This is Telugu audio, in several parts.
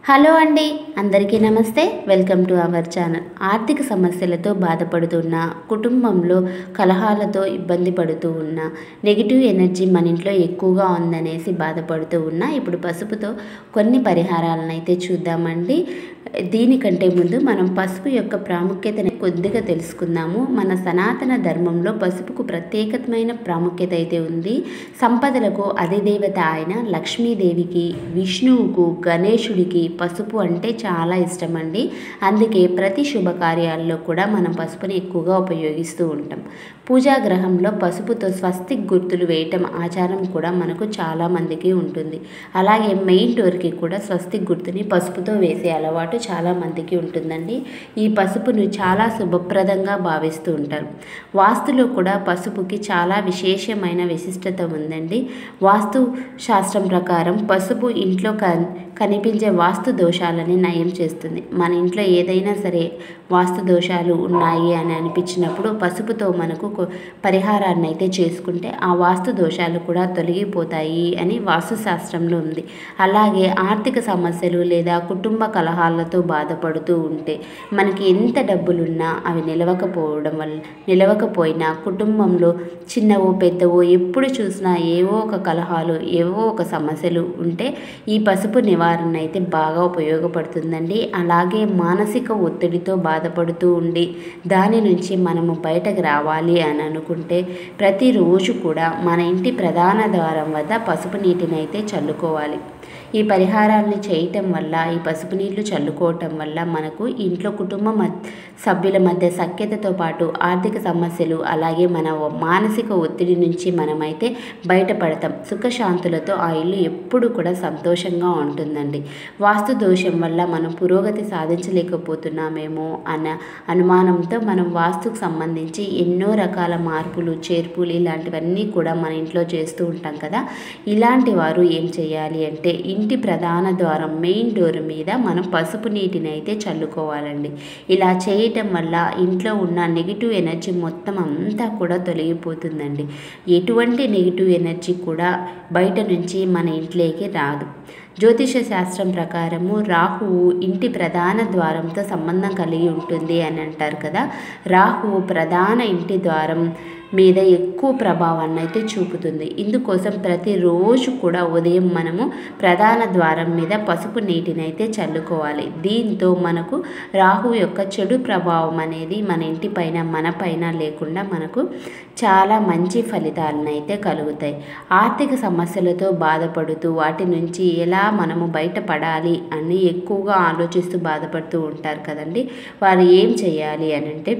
హలో అండి అందరికీ నమస్తే వెల్కమ్ టు అవర్ ఛానల్ ఆర్థిక సమస్యలతో బాధపడుతున్న కుటుంబంలో కలహాలతో ఇబ్బంది పడుతూ ఉన్న నెగిటివ్ ఎనర్జీ మన ఇంట్లో ఎక్కువగా ఉందనేసి బాధపడుతూ ఉన్న ఇప్పుడు పసుపుతో కొన్ని పరిహారాలను అయితే చూద్దామండి దీనికంటే ముందు మనం పసుపు యొక్క ప్రాముఖ్యతని కొద్దిగా తెలుసుకుందాము మన సనాతన ధర్మంలో పసుపుకు ప్రత్యేకమైన ప్రాముఖ్యత అయితే ఉంది సంపదలకు అధిదేవత ఆయన లక్ష్మీదేవికి విష్ణువుకు గణేశుడికి పసుపు అంటే చాలా ఇష్టం అండి అందుకే ప్రతి శుభకార్యాల్లో కూడా మనం పసుపుని ఎక్కువగా ఉపయోగిస్తూ ఉంటాం పూజా గ్రహంలో పసుపుతో స్వస్తిక్ గుర్తులు వేయటం ఆచారం కూడా మనకు చాలా మందికి ఉంటుంది అలాగే మెయిన్ డోర్కి కూడా స్వస్తిక్ గుర్తుని పసుపుతో వేసే అలవాటు చాలా మందికి ఉంటుందండి ఈ పసుపును చాలా శుభప్రదంగా భావిస్తూ ఉంటారు వాస్తులో కూడా పసుపుకి చాలా విశేషమైన విశిష్టత ఉందండి వాస్తు శాస్త్రం ప్రకారం పసుపు ఇంట్లో కన్ కనిపించే వాస్తు దోషాలని నయం చేస్తుంది మన ఇంట్లో ఏదైనా సరే వాస్తు దోషాలు ఉన్నాయి అని అనిపించినప్పుడు పసుపుతో మనకు కొ- పరిహారాన్ని అయితే చేసుకుంటే ఆ వాస్తు దోషాలు కూడా తొలగిపోతాయి అని వాస్తు శాస్త్రంలో ఉంది అలాగే ఆర్థిక సమస్యలు లేదా కుటుంబ కలహాలతో బాధపడుతూ ఉంటే మనకి ఎంత డబ్బులున్నా అవి నిలవకపోవడం వల్ల నిలవకపోయినా కుటుంబంలో చిన్నవో పెద్దవో ఎప్పుడు చూసినా ఏవో ఒక కలహాలు ఏవో ఒక సమస్యలు ఉంటే ఈ పసుపు నివారణ అయితే బాగా ఉపయోగపడుతుందండి అలాగే మానసిక ఒత్తిడితో బాధపడుతూ ఉండి దాని నుంచి మనము బయటకు రావాలి అని అనుకుంటే ప్రతిరోజు కూడా మన ఇంటి ప్రధాన ద్వారం వద్ద పసుపు నీటిని అయితే చల్లుకోవాలి ఈ పరిహారాన్ని చేయటం వల్ల ఈ పసుపు నీళ్లు చల్లుకోవటం వల్ల మనకు ఇంట్లో కుటుంబ మధ్య సభ్యుల మధ్య సఖ్యతతో పాటు ఆర్థిక సమస్యలు అలాగే మన మానసిక ఒత్తిడి నుంచి మనమైతే బయటపడతాం సుఖశాంతులతో ఆ ఇల్లు ఎప్పుడు కూడా సంతోషంగా ఉంటుందండి వాస్తు దోషం వల్ల మనం పురోగతి సాధించలేకపోతున్నామేమో అన్న అనుమానంతో మనం వాస్తుకు సంబంధించి ఎన్నో రకాల మార్పులు చేర్పులు ఇలాంటివన్నీ కూడా మన ఇంట్లో చేస్తూ ఉంటాం కదా ఇలాంటి వారు ఏం చేయాలి అంటే ఇంటి ప్రధాన ద్వారం మెయిన్ డోర్ మీద మనం పసుపు నీటిని అయితే చల్లుకోవాలండి ఇలా చేయటం వల్ల ఇంట్లో ఉన్న నెగిటివ్ ఎనర్జీ మొత్తం అంతా కూడా తొలగిపోతుందండి ఎటువంటి నెగిటివ్ ఎనర్జీ కూడా బయట నుంచి మన ఇంట్లోకి రాదు జ్యోతిష శాస్త్రం ప్రకారము రాహువు ఇంటి ప్రధాన ద్వారంతో సంబంధం కలిగి ఉంటుంది అని అంటారు కదా రాహువు ప్రధాన ఇంటి ద్వారం మీద ఎక్కువ ప్రభావాన్ని అయితే చూపుతుంది ఇందుకోసం ప్రతిరోజు కూడా ఉదయం మనము ప్రధాన ద్వారం మీద పసుపు నీటిని అయితే చల్లుకోవాలి దీంతో మనకు రాహు యొక్క చెడు ప్రభావం అనేది మన ఇంటి పైన మన పైన లేకుండా మనకు చాలా మంచి ఫలితాలను అయితే కలుగుతాయి ఆర్థిక సమస్యలతో బాధపడుతూ వాటి నుంచి ఎలా మనము బయటపడాలి అని ఎక్కువగా ఆలోచిస్తూ బాధపడుతూ ఉంటారు కదండి వారు ఏం చేయాలి అని అంటే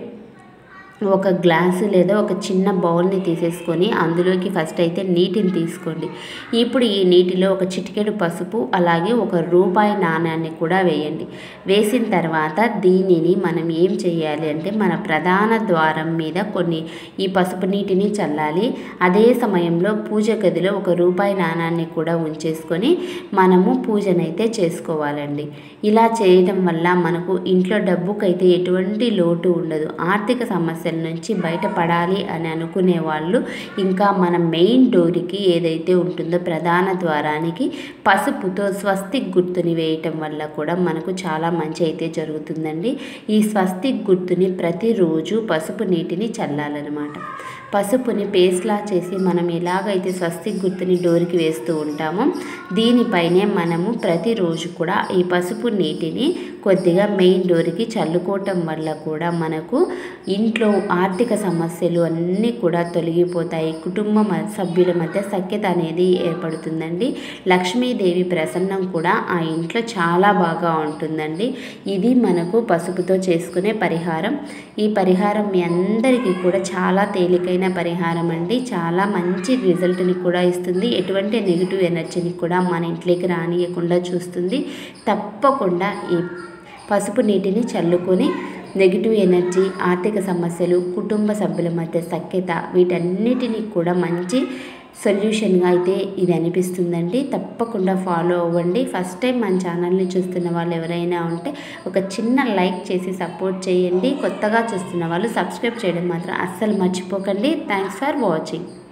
ఒక గ్లాసు లేదా ఒక చిన్న బౌల్ని తీసేసుకొని అందులోకి ఫస్ట్ అయితే నీటిని తీసుకోండి ఇప్పుడు ఈ నీటిలో ఒక చిటికెడు పసుపు అలాగే ఒక రూపాయి నాణ్యాన్ని కూడా వేయండి వేసిన తర్వాత దీనిని మనం ఏం చేయాలి అంటే మన ప్రధాన ద్వారం మీద కొన్ని ఈ పసుపు నీటిని చల్లాలి అదే సమయంలో పూజ గదిలో ఒక రూపాయి నాణాన్ని కూడా ఉంచేసుకొని మనము పూజనైతే చేసుకోవాలండి ఇలా చేయడం వల్ల మనకు ఇంట్లో డబ్బుకైతే ఎటువంటి లోటు ఉండదు ఆర్థిక సమస్యల నుంచి బయటపడాలి అని అనుకునే వాళ్ళు ఇంకా మన మెయిన్ డోర్కి ఏదైతే ఉంటుందో ప్రధాన ద్వారానికి పసుపుతో స్వస్తిక్ గుర్తుని వేయటం వల్ల కూడా మనకు చాలా మంచి అయితే జరుగుతుందండి ఈ స్వస్తిక్ గుర్తుని ప్రతిరోజు పసుపు నీటిని చల్లాలన్నమాట పసుపుని పేస్ట్లా చేసి మనం ఎలాగైతే స్వస్తిక్ గుర్తుని డోర్కి వేస్తూ ఉంటామో దీనిపైనే మనము ప్రతిరోజు కూడా ఈ పసుపు నీటిని కొద్దిగా మెయిన్ డోర్కి చల్లుకోవటం వల్ల కూడా మనకు ఇంట్లో ఆర్థిక సమస్యలు అన్నీ కూడా తొలగిపోతాయి కుటుంబ మ- సభ్యుల మధ్య సఖ్యత అనేది ఏర్పడుతుందండి లక్ష్మీదేవి ప్రసన్నం కూడా ఆ ఇంట్లో చాలా బాగా ఉంటుందండి ఇది మనకు పసుపుతో చేసుకునే పరిహారం ఈ పరిహారం మీ అందరికీ కూడా చాలా తేలికైన పరిహారం అండి చాలా మంచి రిజల్ట్ని కూడా ఇస్తుంది ఎటువంటి నెగిటివ్ ఎనర్జీని కూడా మన ఇంట్లోకి రానియకుండా చూస్తుంది తప్పకుండా ఈ పసుపు నీటిని చల్లుకొని నెగిటివ్ ఎనర్జీ ఆర్థిక సమస్యలు కుటుంబ సభ్యుల మధ్య సఖ్యత వీటన్నిటిని కూడా మంచి సొల్యూషన్గా అయితే ఇది అనిపిస్తుందండి తప్పకుండా ఫాలో అవ్వండి ఫస్ట్ టైం మన ఛానల్ని చూస్తున్న వాళ్ళు ఎవరైనా ఉంటే ఒక చిన్న లైక్ చేసి సపోర్ట్ చేయండి కొత్తగా చూస్తున్న వాళ్ళు సబ్స్క్రైబ్ చేయడం మాత్రం అస్సలు మర్చిపోకండి థ్యాంక్స్ ఫర్ వాచింగ్